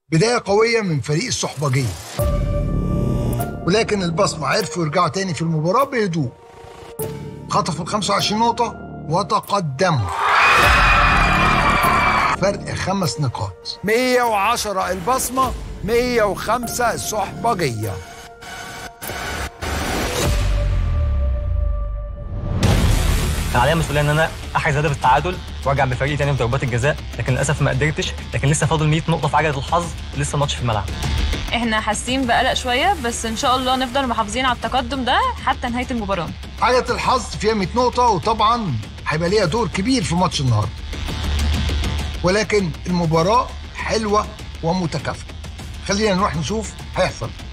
بداية قوية من فريق الصحبجية ولكن البصمة عرفوا يرجعوا تاني في المباراة بهدوء خطفوا ال 25 نقطة وتقدموا فرق خمس نقاط 110 البصمة 105 الصحبجية كان عليا مسؤوليه ان انا احرز هدف التعادل وارجع بفريقي تاني في ضربات الجزاء لكن للاسف ما قدرتش لكن لسه فاضل 100 نقطه في عجله الحظ لسه الماتش في الملعب احنا حاسين بقلق شويه بس ان شاء الله نفضل محافظين على التقدم ده حتى نهايه المباراه عجلة الحظ فيها 100 نقطة وطبعا هيبقى ليها دور كبير في ماتش النهارده ولكن المباراة حلوة ومتكافئة خلينا نروح نشوف هيحصل إيه.